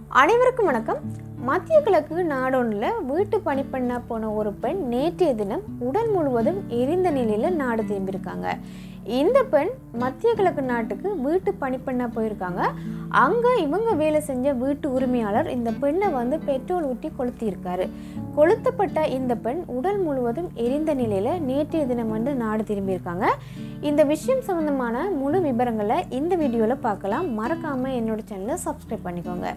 அனைவருக்கும் வணக்கம் மத்திய கிழக்கு நாடொன்றில் வீட்டு பணி பண்ண போன ஒரு பெண் நேற்றைய தினம் உடல் முழுவதும் எரிந்த நிலையில் நாடு திரும்பியிருக்காங்க இந்த பெண் மத்திய கிழக்கு நாட்டுக்கு வீட்டு பணி பண்ண போயிருக்காங்க அங்கே இவங்க வேலை செஞ்ச வீட்டு உரிமையாளர் இந்த பெண்ணை வந்து பெட்ரோல் ஊற்றி கொளுத்தியிருக்காரு கொளுத்தப்பட்ட இந்த பெண் உடல் முழுவதும் எரிந்த நிலையில் நேற்றைய தினம் வந்து நாடு திரும்பியிருக்காங்க இந்த விஷயம் சம்மந்தமான முழு விவரங்களை இந்த வீடியோவில் பார்க்கலாம் மறக்காமல் என்னோட சேனலை சப்ஸ்கிரைப் பண்ணிக்கோங்க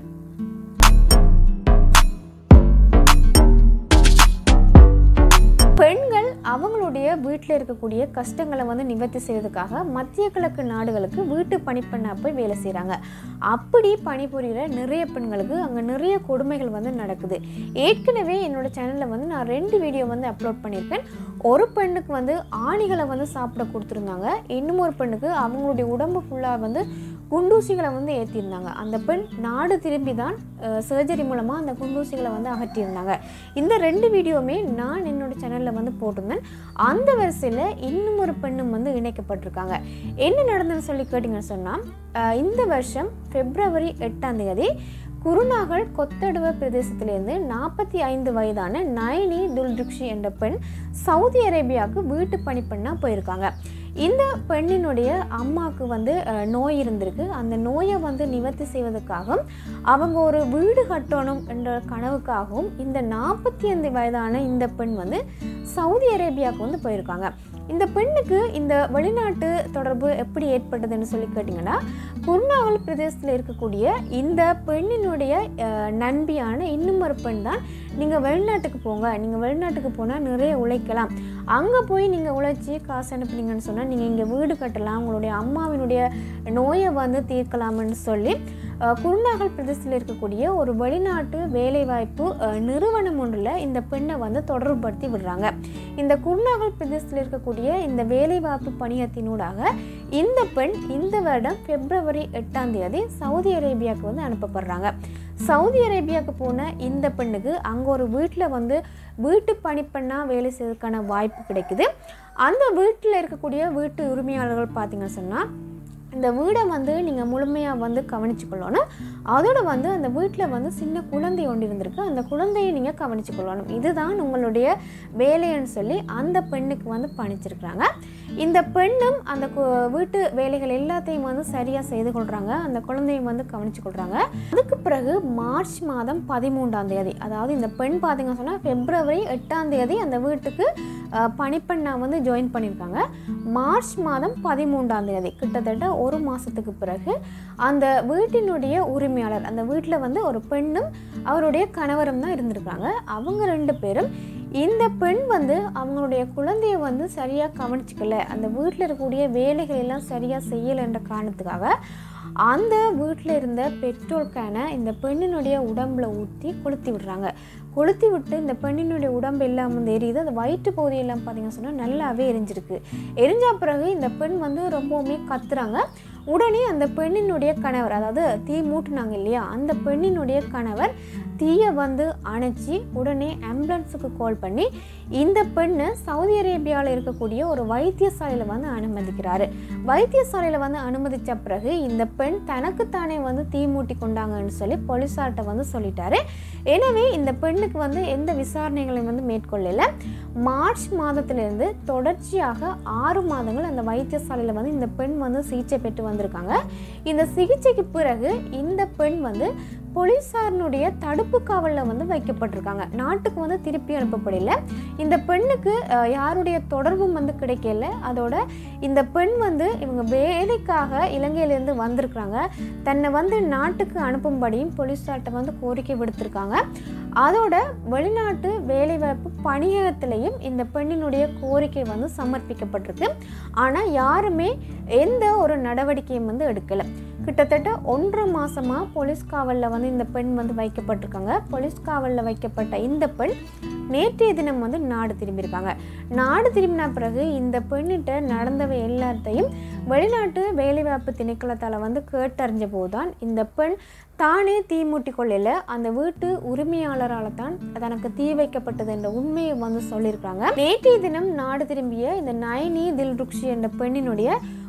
பெண்கள் அவங்களுடைய வீட்டில் இருக்கக்கூடிய கஷ்டங்களை வந்து நிவர்த்தி செய்வதற்காக மத்திய கிழக்கு நாடுகளுக்கு வீட்டு பணிப்பெண்ணா போய் வேலை செய்கிறாங்க அப்படி பணிபுரிகிற நிறைய பெண்களுக்கு அங்கே நிறைய கொடுமைகள் வந்து நடக்குது ஏற்கனவே என்னோட சேனலில் வந்து நான் ரெண்டு வீடியோ வந்து அப்லோட் பண்ணியிருக்கேன் ஒரு பெண்ணுக்கு வந்து ஆணிகளை வந்து சாப்பிட கொடுத்துருந்தாங்க இன்னும் ஒரு பெண்ணுக்கு அவங்களுடைய உடம்பு ஃபுல்லாக வந்து குண்டூசிகளை வந்து ஏற்றிருந்தாங்க அந்த பெண் நாடு திரும்பி தான் சர்ஜரி மூலமாக அந்த குண்டூசிகளை வந்து அகற்றியிருந்தாங்க இந்த ரெண்டு வீடியோவுமே நான் என்னோட சேனலில் வந்து போட்டிருந்தேன் அந்த வரிசையில் இன்னும் ஒரு பெண்ணும் வந்து இணைக்கப்பட்டிருக்காங்க என்ன நடந்ததுன்னு சொல்லி கேட்டிங்கன்னு சொன்னால் இந்த வருஷம் பிப்ரவரி எட்டாம் தேதி குருநாகல் கொத்தடுவ பிரதேசத்திலிருந்து நாற்பத்தி ஐந்து வயதான நயனி துல்ருக்ஷி என்ற பெண் சவுதி அரேபியாவுக்கு வீட்டு பணிப்பெண்ணாக போயிருக்காங்க இந்த பெண்ணினுடைய அம்மாவுக்கு வந்து அஹ், நோய் இருந்திருக்கு அந்த நோயை வந்து நிவர்த்தி செய்வதற்காகவும் அவங்க ஒரு வீடு கட்டணும் என்ற கனவுக்காகவும் இந்த நாற்பத்தி ஐந்து வயதான இந்த பெண் வந்து சவுதி அரேபியாவுக்கு வந்து போயிருக்காங்க இந்த பெண்ணுக்கு இந்த வெளிநாட்டு தொடர்பு எப்படி ஏற்பட்டதுன்னு சொல்லி கேட்டிங்கன்னா குருநாவல் பிரதேசத்தில் இருக்கக்கூடிய இந்த பெண்ணினுடைய அஹ், நண்பியான இன்னும் ஒரு பெண் தான் நீங்கள் வெளிநாட்டுக்கு போங்க நீங்கள் வெளிநாட்டுக்கு போனால் நிறைய உழைக்கலாம் அங்கே போய் நீங்கள் உழைச்சி காசு அனுப்புனீங்கன்னு சொன்னால் நீங்கள் இங்கே வீடு கட்டலாம் உங்களுடைய அம்மாவினுடைய நோயை வந்து தீர்க்கலாம்னு சொல்லி அஹ், குருநாகல் பிரதேசத்தில் இருக்கக்கூடிய ஒரு வெளிநாட்டு வேலைவாய்ப்பு அஹ், நிறுவனம் ஒன்றில் இந்த பெண்ணை வந்து தொடர்புபடுத்தி விடுறாங்க இந்த குருநாகல் பிரதேசத்தில் இருக்கக்கூடிய இந்த வேலைவாய்ப்பு பணியத்தினூடாக இந்த பெண் இந்த வருடம் பிப்ரவரி எட்டாம் தேதி சவுதி அரேபியாவுக்கு வந்து அனுப்பப்படுறாங்க சவுதி அரேபியாவுக்கு போன இந்த பெண்ணுக்கு அங்கே ஒரு வீட்டில் வந்து வீட்டு பணிப்பெண்ணாக வேலை செய்வதற்கான வாய்ப்பு கிடைக்குது அந்த வீட்டில் இருக்கக்கூடிய வீட்டு உரிமையாளர்கள் பார்த்தீங்கன்னு சொன்னால் இந்த வீடை வந்து நீங்கள் முழுமையாக வந்து கவனிச்சுக்கொள்ளணும் அதோட வந்து அந்த வீட்டில் வந்து சின்ன குழந்தை ஒன்று இருந்திருக்கு அந்த குழந்தையை நீங்கள் கவனிச்சுக்கொள்ளணும் இதுதான் உங்களுடைய வேலைன்னு சொல்லி அந்த பெண்ணுக்கு வந்து பணிச்சிருக்கிறாங்க இந்த பெண்ணும் அந்த கு- வீட்டு வேலைகள் எல்லாத்தையும் வந்து சரியாக செய்து கொள்கிறாங்க அந்த குழந்தையும் வந்து கவனிச்சு கொள்கிறாங்க அதுக்கு பிறகு மார்ச் மாதம் பதிமூன்றாம் தேதி அதாவது இந்த பெண் பார்த்தீங்க சொன்னால் பிப்ரவரி எட்டாம் தேதி அந்த வீட்டுக்கு அஹ், பணிப்பெண்ணா வந்து ஜாயின் பண்ணியிருக்காங்க மார்ச் மாதம் பதிமூன்றாம் தேதி கிட்டத்தட்ட ஒரு மாதத்துக்கு பிறகு அந்த வீட்டினுடைய உரிமையாளர் அந்த வீட்டில் வந்து ஒரு பெண்ணும் அவருடைய கணவரும் தான் இருந்திருக்காங்க அவங்க ரெண்டு பேரும் இந்த பெண் வந்து அவங்களுடைய குழந்தைய வந்து சரியாக கவனிச்சிக்கல அந்த வீட்டில் இருக்கக்கூடிய வேலைகள் எல்லாம் சரியாக செய்யலைன்ற காரணத்துக்காக அந்த வீட்டில் இருந்த பெட்ரோல் கேனை இந்த பெண்ணினுடைய உடம்புல ஊற்றி கொளுத்தி விடுறாங்க கொளுத்தி விட்டு இந்த பெண்ணினுடைய உடம்பு எல்லாம் வந்து எரியுது அந்த வயிற்று பகுதியெல்லாம் பார்த்தீங்கன்னு சொன்னால் நல்லாவே எரிஞ்சிருக்கு எரிஞ்ச பிறகு இந்த பெண் வந்து ரொம்பவுமே கத்துறாங்க உடனே அந்த பெண்ணினுடைய கணவர் அதாவது தீ மூட்டுனாங்க இல்லையா அந்த பெண்ணினுடைய கணவர் தீயை வந்து அணைச்சி உடனே ஆம்புலன்ஸுக்கு கால் பண்ணி இந்த பெண்ணை சவுதி அரேபியாவில் இருக்கக்கூடிய ஒரு வைத்தியசாலையில் வந்து அனுமதிக்கிறாரு வைத்தியசாலையில் வந்து அனுமதித்த பிறகு இந்த பெண் தனக்குத்தானே வந்து தீ மூட்டி கொண்டாங்கன்னு சொல்லி போலீஸார்ட்ட வந்து சொல்லிட்டாரு எனவே இந்த பெண்ணுக்கு வந்து எந்த விசாரணைகளையும் வந்து மேற்கொள்ளல மார்ச் மாதத்திலிருந்து தொடர்ச்சியாக ஆறு மாதங்கள் அந்த வைத்தியசாலையில் வந்து இந்த பெண் வந்து சிகிச்சை பெற்று வந்திருக்காங்க இந்த சிகிச்சைக்கு பிறகு இந்த பெண் வந்து போலீஸாரினுடைய தடுப்பு காவலில் வந்து வைக்கப்பட்டிருக்காங்க நாட்டுக்கு வந்து திருப்பி அனுப்பப்படல இந்த பெண்ணுக்கு அஹ், யாருடைய தொடர்பும் வந்து கிடைக்கல அதோட இந்த பெண் வந்து இவங்க வேலைக்காக இலங்கையிலேருந்து வந்திருக்கிறாங்க தன்னை வந்து நாட்டுக்கு அனுப்பும்படியும் போலீஸார்ட்ட வந்து கோரிக்கை விடுத்திருக்காங்க அதோட வெளிநாட்டு வேலைவாய்ப்பு பணியகத்திலையும் இந்த பெண்ணினுடைய கோரிக்கை வந்து சமர்ப்பிக்கப்பட்டிருக்கு ஆனால் யாருமே எந்த ஒரு நடவடிக்கையும் வந்து எடுக்கலை கிட்டத்தட்ட ஒன்றரை மாசமாக போலீஸ் காவலில் வந்து இந்த பெண் வந்து வைக்கப்பட்டிருக்காங்க போலீஸ் காவலில் வைக்கப்பட்ட இந்த பெண் நேற்றைய தினம் வந்து நாடு திரும்பியிருக்காங்க நாடு திரும்பின பிறகு இந்த பெண்ணிட்ட நடந்தவை எல்லாத்தையும் வெளிநாட்டு வேலைவாய்ப்பு திணைக்களத்தால் வந்து கேட்டறிஞ்ச போதுதான் இந்த பெண் தானே தீ மூட்டி கொள்ளல அந்த வீட்டு உரிமையாளரால் தான் தனக்கு தீ வைக்கப்பட்டது என்ற உண்மையை வந்து சொல்லியிருக்காங்க நேற்றைய தினம் நாடு திரும்பிய இந்த நயனி தில்ருக்ஷி என்ற பெண்ணினுடைய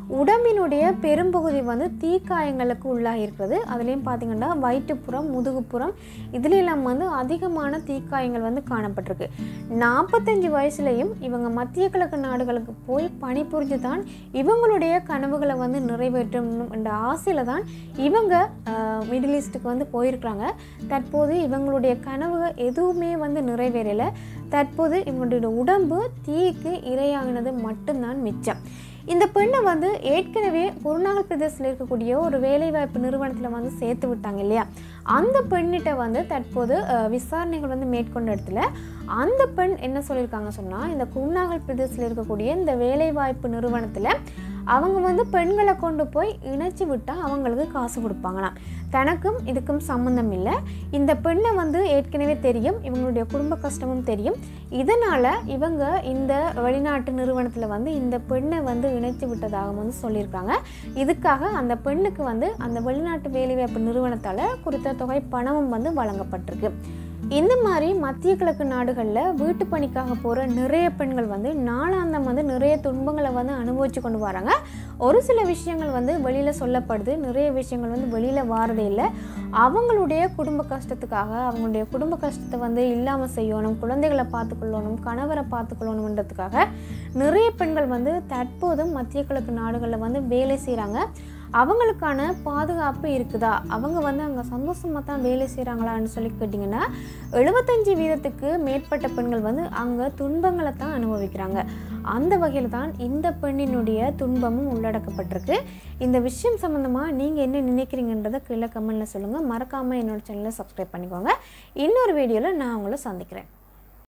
உடம்பினுடைய பெரும்பகுதி வந்து தீக்காயங்களுக்கு உள்ளாகி இருக்கிறது அதுலேயும் பார்த்தீங்கன்னா வயிற்றுப்புறம் முதுகுப்புறம் இதுலெல்லாம் வந்து அதிகமான தீக்காயங்கள் வந்து காணப்பட்டிருக்கு நாற்பத்தஞ்சு வயசுலேயும் இவங்க மத்திய கிழக்கு நாடுகளுக்கு போய் பணிபுரிஞ்சு தான் இவங்களுடைய கனவுகளை வந்து நிறைவேற்றணும் என்ற ஆசையில் தான் இவங்க மிடில் ஈஸ்ட்டுக்கு வந்து போயிருக்கிறாங்க தற்போது இவங்களுடைய கனவு எதுவுமே வந்து நிறைவேறலை தற்போது இவங்களுடைய உடம்பு தீக்கு இரையாகினது மட்டும்தான் மிச்சம் இந்த பெண்ணை வந்து ஏற்கனவே குருநாகல் பிரதேசத்தில் இருக்கக்கூடிய ஒரு வேலைவாய்ப்பு நிறுவனத்தில் வந்து சேர்த்து விட்டாங்க இல்லையா அந்த பெண்ணிட்ட வந்து தற்போது அஹ், விசாரணைகள் வந்து மேற்கொண்ட இடத்துல அந்த பெண் என்ன சொல்லியிருக்காங்க சொன்னால் இந்த குருநாகல் பிரதேசத்தில் இருக்கக்கூடிய இந்த வேலைவாய்ப்பு நிறுவனத்தில் அவங்க வந்து பெண்களை கொண்டு போய் இணைச்சி விட்டால் அவங்களுக்கு காசு கொடுப்பாங்களாம் தனக்கும் இதுக்கும் சம்மந்தம் இல்லை இந்த பெண்ணை வந்து ஏற்கனவே தெரியும் இவங்களுடைய குடும்ப கஷ்டமும் தெரியும் இதனால் இவங்க இந்த வெளிநாட்டு நிறுவனத்தில் வந்து இந்த பெண்ணை வந்து இணைச்சி விட்டதாக வந்து சொல்லியிருக்காங்க இதுக்காக அந்த பெண்ணுக்கு வந்து அந்த வெளிநாட்டு வேலைவாய்ப்பு நிறுவனத்தால் குறித்த தொகை பணமும் வந்து வழங்கப்பட்டிருக்கு இந்த மாதிரி மத்திய கிழக்கு நாடுகளில் வீட்டு பணிக்காக போகிற நிறைய பெண்கள் வந்து நாளாந்தம் வந்து நிறைய துன்பங்களை வந்து அனுபவிச்சு கொண்டு வராங்க ஒரு சில விஷயங்கள் வந்து வெளியில் சொல்லப்படுது நிறைய விஷயங்கள் வந்து வெளியில் வாரதே இல்லை அவங்களுடைய குடும்ப கஷ்டத்துக்காக அவங்களுடைய குடும்ப கஷ்டத்தை வந்து இல்லாமல் செய்யணும் குழந்தைகளை பார்த்துக்கொள்ளணும் கணவரை பார்த்துக்கொள்ளணுன்றதுக்காக நிறைய பெண்கள் வந்து தற்போதும் மத்திய கிழக்கு நாடுகளில் வந்து வேலை செய்கிறாங்க அவங்களுக்கான பாதுகாப்பு இருக்குதா அவங்க வந்து அங்கே சந்தோஷமாக தான் வேலை செய்கிறாங்களான்னு சொல்லி கேட்டிங்கன்னா எழுபத்தஞ்சு வீதத்துக்கு மேற்பட்ட பெண்கள் வந்து அங்கே துன்பங்களை தான் அனுபவிக்கிறாங்க அந்த வகையில் தான் இந்த பெண்ணினுடைய துன்பமும் உள்ளடக்கப்பட்டிருக்கு இந்த விஷயம் சம்மந்தமாக நீங்கள் என்ன நினைக்கிறீங்கன்றதை கீழே கமெண்ட்டில் சொல்லுங்கள் மறக்காமல் என்னோட சேனலை சப்ஸ்கிரைப் பண்ணிக்கோங்க இன்னொரு வீடியோவில் நான் உங்களை சந்திக்கிறேன்